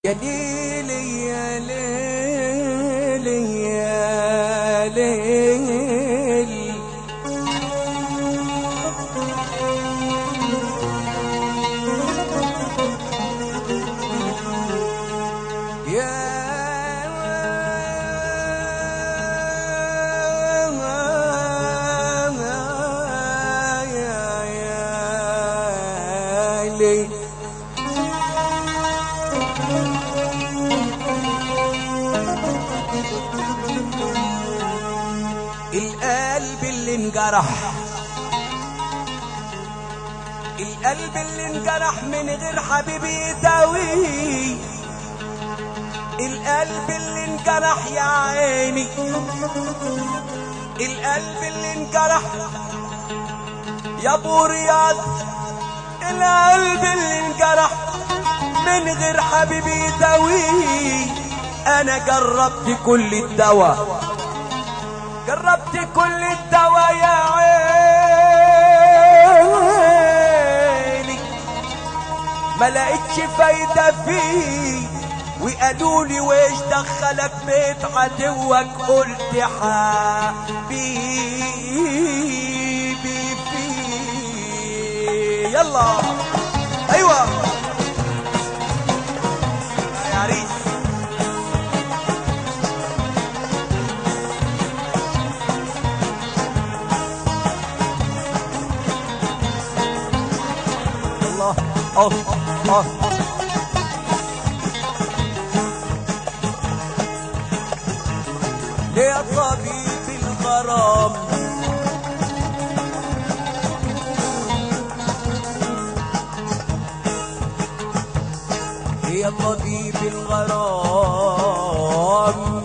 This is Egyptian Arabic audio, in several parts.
يا ليلي يا ليلي يا ليل يا يا يا ليل القلب اللي انجرح القلب اللي انجرح من غير حبيبي يداويه القلب اللي انجرح يا عيني القلب اللي انجرح يا ابو رياض القلب اللي انجرح من غير حبيبي يداويه انا جربت كل الدواء جربت كل الدواء يا عيني ما لقيتش فايدة فيه وقالوا لي ويش دخلك بيت عدوك قلت حبيبي فيه يلا ايوه يا عريس الله اه اه يا طبيب الغرام يا طبيب الغرام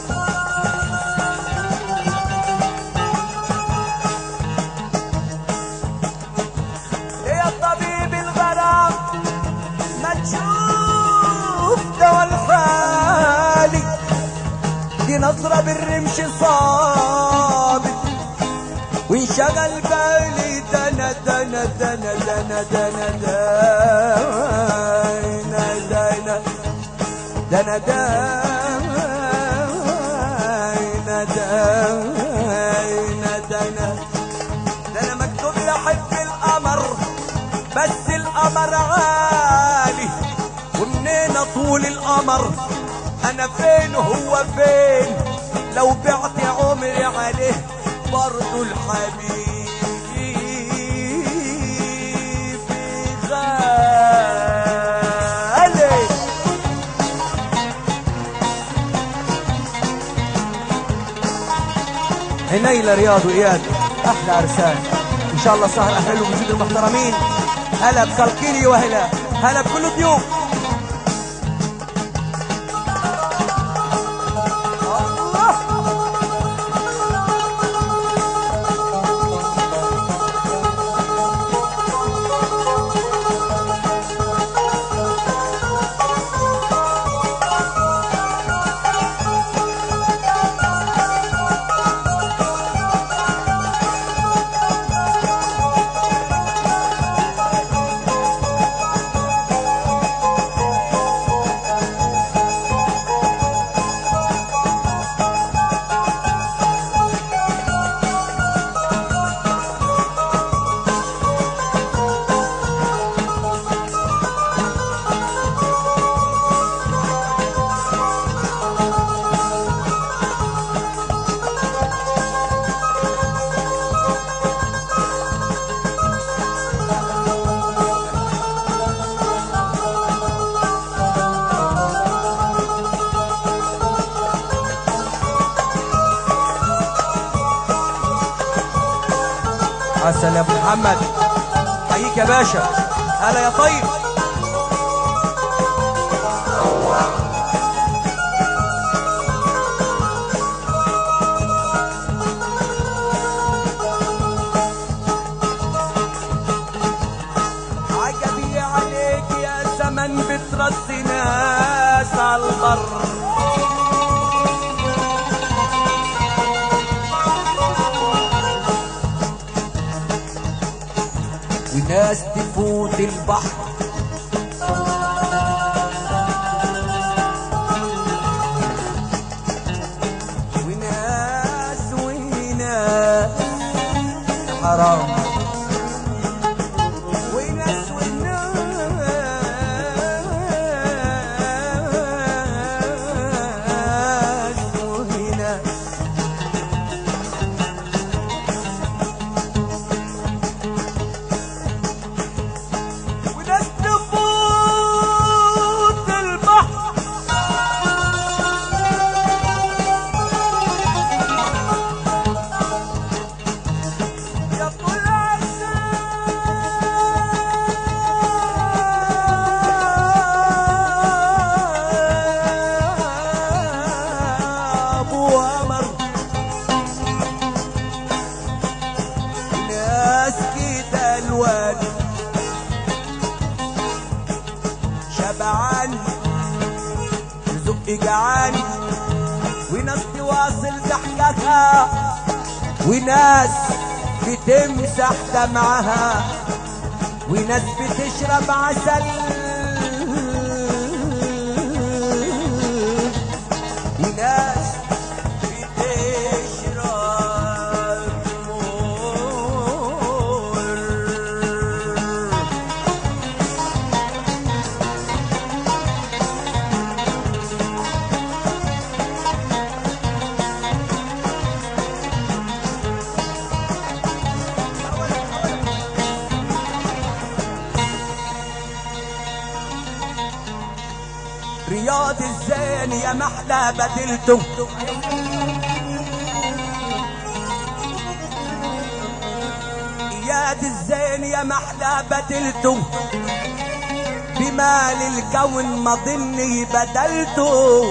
يا طبيب الغرام ما تشوف دوا الحالي دي نظرة بالرمش صابت وانشغل بالي دنا دنا دنا دنا دنا دنا دنا دنا دنا دنا دنا ده انا مكتوب لي احب القمر بس القمر عالي ومنين طول القمر انا فين هو فين لو بعت عمري عليه برضو الحبيب غالي هنيلة رياض وإياد أحلى عرسان إن شاء الله سهر أهل وجود المحترمين هلا بكالكيني وهلا هلا بكل الضيوف الله عسل يا ابو محمد حييك يا باشا هلا يا طيب عجبي عليك يا زمن بترص ناس على البر وناس تفوت البحر حرام وناس وناس وناس وناس تفوت البحر يا طلع ابو عمر ناس كده الوان شبعان رزق جعان وناس تواصل ضحكها وناس بتمسح دمعها وناس بتشرب عسل وناس بتشرب مر رياض الزين يا محلى بدلته اياد الزين يا محلى بدلته بمال الكون ما ظني بدلته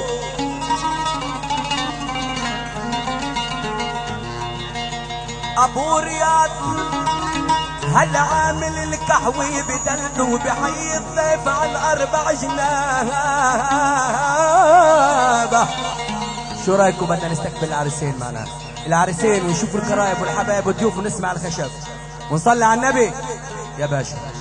ابو رياض هل عامل الكحوي بدلته بحي الضيف على الاربع جنابه شو رايكم بدنا نستقبل العرسين معنا العرسين ونشوف القرايب والحبايب والضيوف ونسمع الخشب ونصلي على النبي يا باشا